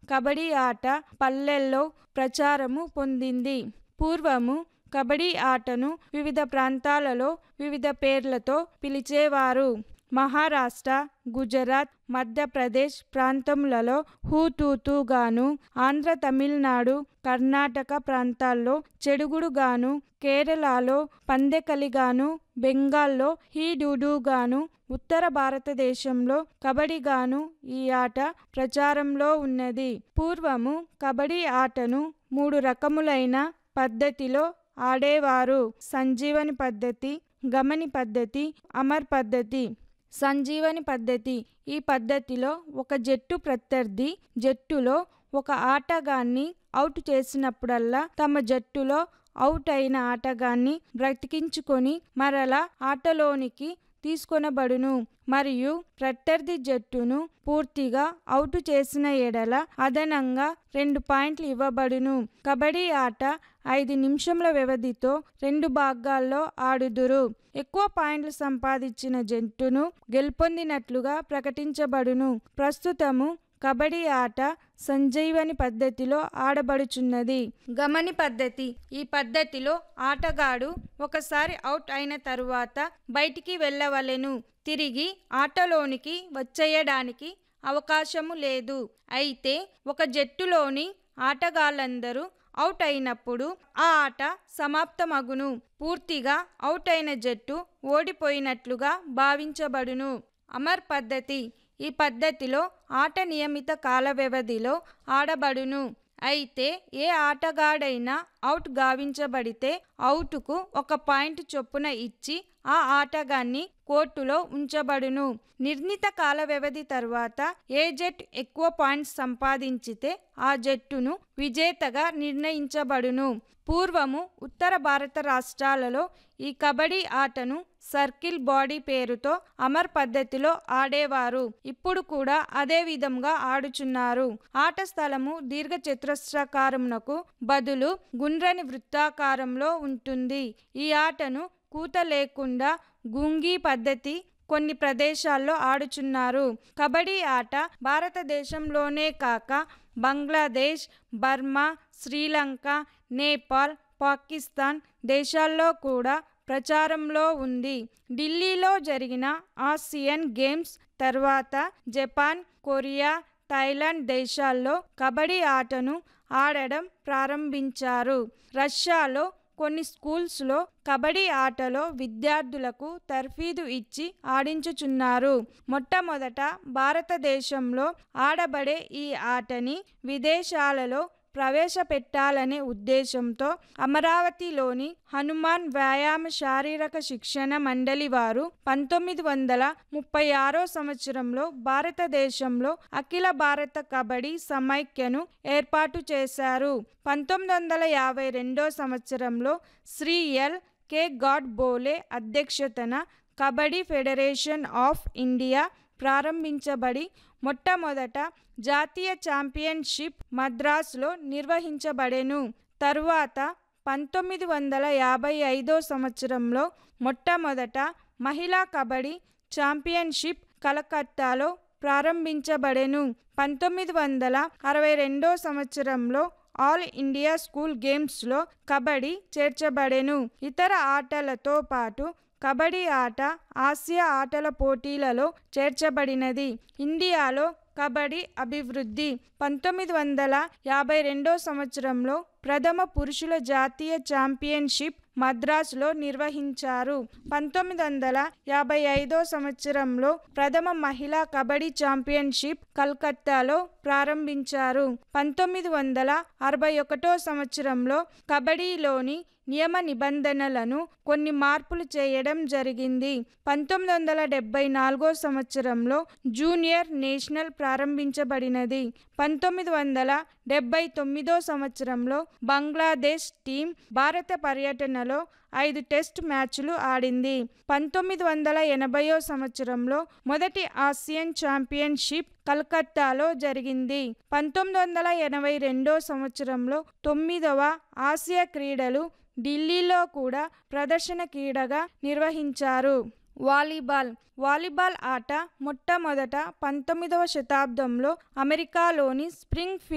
కబడ్డీ ఆట పల్లెల్లో ప్రచారము పొందింది పూర్వము కబడ్డీ ఆటను వివిధ ప్రాంతాలలో వివిధ పేర్లతో పిలిచేవారు మహారాష్ట్ర గుజరాత్ మధ్యప్రదేశ్ ప్రాంతములలో హూతూతుగాను ఆంధ్ర తమిళనాడు కర్ణాటక ప్రాంతాల్లో చెడుగుడుగాను కేరళలో పందెకలిగాను బెంగాల్లో హీడూడుగాను ఉత్తర భారతదేశంలో కబడ్డీగాను ఈ ఆట ప్రచారంలో ఉన్నది పూర్వము కబడ్డీ ఆటను మూడు రకములైన పద్ధతిలో ఆడేవారు సంజీవని పద్ధతి గమని పద్ధతి అమర్ పద్ధతి సంజీవని పద్ధతి ఈ పద్ధతిలో ఒక జట్టు ప్రత్యర్థి జట్టులో ఒక ఆటగాన్ని అవుట్ చేసినప్పుడల్లా తమ జట్టులో అవుట్ అయిన ఆటగాన్ని బ్రతికించుకొని మరలా ఆటలోనికి తీసుకొనబడును మరియు ప్రత్యర్థి జట్టును పూర్తిగా అవుట్ చేసిన ఎడల అదనంగా రెండు పాయింట్లు ఇవ్వబడును కబడ్డీ ఆట ఐదు నిమిషముల వ్యవధితో రెండు భాగాల్లో ఆడుదురు ఎక్కువ పాయింట్లు సంపాదించిన జట్టును గెలుపొందినట్లుగా ప్రకటించబడును ప్రస్తుతము కబడ్డీ ఆట సంజీవని పద్ధతిలో ఆడబడుచున్నది గమని పద్ధతి ఈ పద్ధతిలో ఆటగాడు ఒకసారి అవుట్ అయిన తరువాత బయటికి వెళ్ళవలెను తిరిగి ఆటలోనికి వచ్చేయడానికి అవకాశము లేదు అయితే ఒక జట్టులోని ఆటగాళ్ళందరూ అవుట్ అయినప్పుడు ఆ ఆట సమాప్తమగును పూర్తిగా అవుట్ అయిన జట్టు ఓడిపోయినట్లుగా భావించబడును అమర్ పద్ధతి ఈ పద్ధతిలో ఆట నియమిత కాల వ్యవధిలో ఆడబడును అయితే ఏ ఆటగాడైనా అవుట్ గావించబడితే అవుటుకు ఒక పాయింట్ చొప్పున ఇచ్చి ఆ ఆటగాన్ని కోర్టులో ఉంచబడును నిర్ణీత కాల వ్యవధి తర్వాత ఏ జట్టు ఎక్కువ పాయింట్స్ సంపాదించితే ఆ జట్టును విజేతగా నిర్ణయించబడును పూర్వము ఉత్తర భారత రాష్ట్రాలలో ఈ కబడ్డీ ఆటను సర్కిల్ బాడీ పేరుతో అమర్ పద్ధతిలో ఆడేవారు ఇప్పుడు కూడా అదే విధంగా ఆడుచున్నారు ఆట స్థలము దీర్ఘ చతురస్రాకారమునకు బదులు గుండ్రని వృత్తాకారంలో ఉంటుంది ఈ ఆటను కూత లేకుండా గుంగీ పద్ధతి కొన్ని ప్రదేశాల్లో ఆడుచున్నారు కబడ్డీ ఆట భారతదేశంలోనే కాక బంగ్లాదేశ్ బర్మా శ్రీలంక నేపాల్ పాకిస్తాన్ దేశాల్లో కూడా ప్రచారంలో ఉంది ఢిల్లీలో జరిగిన ఆసియన్ గేమ్స్ తర్వాత జపాన్ కొరియా థాయిలాండ్ దేశాల్లో కబడ్డీ ఆటను ఆడడం ప్రారంభించారు రష్యాలో కొన్ని స్కూల్స్లో కబడ్డీ ఆటలో విద్యార్థులకు తర్ఫీదు ఇచ్చి ఆడించుచున్నారు మొట్టమొదట భారతదేశంలో ఆడబడే ఈ ఆటని విదేశాలలో ప్రవేశపెట్టాలనే ఉద్దేశంతో అమరావతిలోని హనుమాన్ వ్యాయామ శారీరక శిక్షణ మండలి వారు పంతొమ్మిది వందల ముప్పై ఆరో సంవత్సరంలో భారతదేశంలో అఖిల భారత కబడ్డీ సమైక్యను ఏర్పాటు చేశారు పంతొమ్మిది వందల యాభై రెండో సంవత్సరంలో Shri L K Godbole అధ్యక్షతన కబడ్డీ ఫెడరేషన్ ఆఫ్ ఇండియా ప్రారంభించబడి మొట్టమొదట జాతీయ ఛాంపియన్షిప్ మద్రాసులో నిర్వహించబడెను తరువాత పంతొమ్మిది వందల యాభై ఐదో సంవత్సరంలో మొట్టమొదట మహిళా కబడ్డీ ఛాంపియన్షిప్ కలకత్తాలో ప్రారంభించబడెను పంతొమ్మిది వందల అరవై రెండో సంవత్సరంలో ఆల్ ఇండియా స్కూల్ గేమ్స్లో కబడ్డీ చేర్చబడెను ఇతర ఆటలతో పాటు కబడ్డీ ఆట ఆసియా ఆటల పోటీలలో చేర్చబడినది ఇండియాలో కబడ్డీ అభివృద్ధి పంతొమ్మిది వందల యాభై రెండో సంవత్సరంలో ప్రథమ పురుషుల జాతీయ ఛాంపియన్షిప్ మద్రాసులో నిర్వహించారు పంతొమ్మిది వందల యాభై ఐదో సంవత్సరంలో ప్రథమ మహిళా కబడ్డీ ఛాంపియన్షిప్ కల్కత్తాలో ప్రారంభించారు పంతొమ్మిది వందల అరవై ఒకటో సంవత్సరంలో కబడ్డీలోని నియమ నిబంధనలను కొన్ని మార్పులు చేయడం జరిగింది పంతొమ్మిది వందల డెబ్బై నాలుగో సంవత్సరంలో జూనియర్ నేషనల్ ప్రారంభించబడినది పంతొమ్మిది వందల డెబ్బై తొమ్మిదో సంవత్సరంలో బంగ్లాదేశ్ టీం భారత పర్యటనలో ఐదు టెస్ట్ మ్యాచ్లు ఆడింది పంతొమ్మిది వందల ఎనభైో సంవత్సరంలో మొదటి ఆసియన్ ఛాంపియన్షిప్ కలకత్తాలో జరిగింది పంతొమ్మిది వందల ఎనభై రెండో సంవత్సరంలో తొమ్మిదవ ఆసియా క్రీడలు ఢిల్లీలో కూడా ప్రదర్శన క్రీడగా నిర్వహించారు వాలీబాల్ వాలీబాల్ ఆట మొట్టమొదట పంతొమ్మిదవ శతాబ్దంలో అమెరికాలోని స్ప్రింగ్